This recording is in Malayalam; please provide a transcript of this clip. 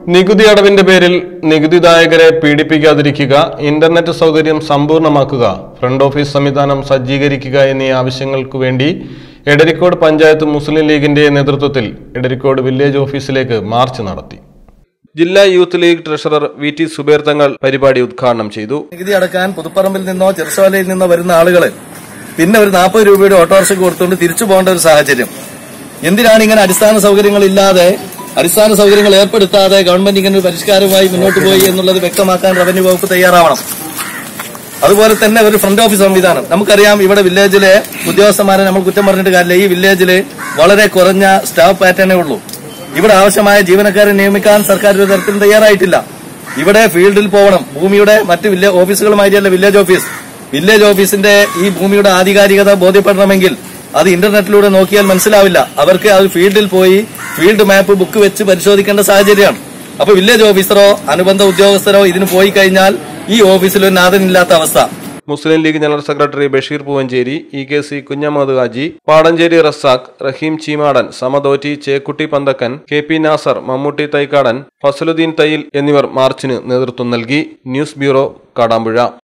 നികുതി അടവിന്റെ പേരിൽ നികുതിദായകരെ പീഡിപ്പിക്കാതിരിക്കുക ഇന്റർനെറ്റ് സൗകര്യം സമ്പൂർണ്ണമാക്കുക ഫ്രണ്ട് ഓഫീസ് സംവിധാനം സജ്ജീകരിക്കുക എന്നീ ആവശ്യങ്ങൾക്കു വേണ്ടി എടരിക്കോട് പഞ്ചായത്ത് മുസ്ലിം ലീഗിന്റെ നേതൃത്വത്തിൽ എടരിക്കോട് വില്ലേജ് ഓഫീസിലേക്ക് മാർച്ച് നടത്തി ജില്ലാ Youth League treasurer V T Zubair Thangal പരിപാടി ഉദ്ഘാടനം ചെയ്തു നികുതി അടക്കാൻ പുതുപ്പറമ്പിൽ നിന്നോ ചെറുശോലയിൽ നിന്നോ വരുന്ന ആളുകൾ പിന്നെ ഒരു നാൽപ്പത് രൂപയുടെ ഓട്ടോറിക്ഷയ്ക്ക് കൊടുത്തുകൊണ്ട് തിരിച്ചു പോകേണ്ട ഒരു സാഹചര്യം എന്തിനാണ് ഇങ്ങനെ അടിസ്ഥാന സൗകര്യങ്ങൾ ഇല്ലാതെ അടിസ്ഥാന സൗകര്യങ്ങൾ ഏർപ്പെടുത്താതെ ഗവൺമെന്റ് ഇങ്ങനെ ഒരു പരിഷ്കാരവുമായി മുന്നോട്ട് പോയി എന്നുള്ളത് വ്യക്തമാക്കാൻ റവന്യൂ വകുപ്പ് തയ്യാറാവണം അതുപോലെ തന്നെ ഒരു ഫ്രണ്ട് ഓഫീസ് സംവിധാനം നമുക്കറിയാം ഇവിടെ വില്ലേജിലെ ഉദ്യോഗസ്ഥന്മാരെ നമ്മൾ കുറ്റം പറഞ്ഞിട്ട് കാര്യമില്ല ഈ വില്ലേജിൽ വളരെ കുറഞ്ഞ സ്റ്റാഫ് പാറ്റേണേ ഉള്ളൂ ഇവിടെ ആവശ്യമായ ജീവനക്കാരെ നിയമിക്കാൻ സർക്കാർ ഒരു തരത്തിലും തയ്യാറായിട്ടില്ല ഇവിടെ ഫീൽഡിൽ പോകണം ഭൂമിയുടെ മറ്റ് വില്ലേജ് ഓഫീസുകളുമായിട്ടല്ല വില്ലേജ് ഓഫീസ് വില്ലേജ് ഓഫീസിന്റെ ഈ ഭൂമിയുടെ ആധികാരികത ബോധ്യപ്പെടണമെങ്കിൽ അത് ഇന്റർനെറ്റിലൂടെ നോക്കിയാൽ മനസ്സിലാവില്ല അവർക്ക് അത് ഫീൽഡിൽ പോയി ഫീൽഡ് മാപ്പ് ബുക്ക് വെച്ച് പരിശോധിക്കേണ്ട സാഹചര്യമാണ് അപ്പൊ വില്ലേജ് ഓഫീസറോ അനുബന്ധ ഉദ്യോഗസ്ഥരോ ഇതിന് പോയി കഴിഞ്ഞാൽ ഈ ഓഫീസിൽ ഒരു നാഥനില്ലാത്ത അവസ്ഥ Muslim League general secretary Basheer Poovancheri E K C Kunhammad Haji Padancheri Razak Rahim Cheemadan സമദോറ്റി ചേക്കുട്ടി പന്തക്കൻ കെ പി നാസർ മമ്മൂട്ടി തൈക്കാടൻ ഫസലുദ്ദീൻ തയ്യിൽ എന്നിവർ മാർച്ചിന് നേതൃത്വം നൽകി ന്യൂസ് ബ്യൂറോ കാടാമ്പുഴ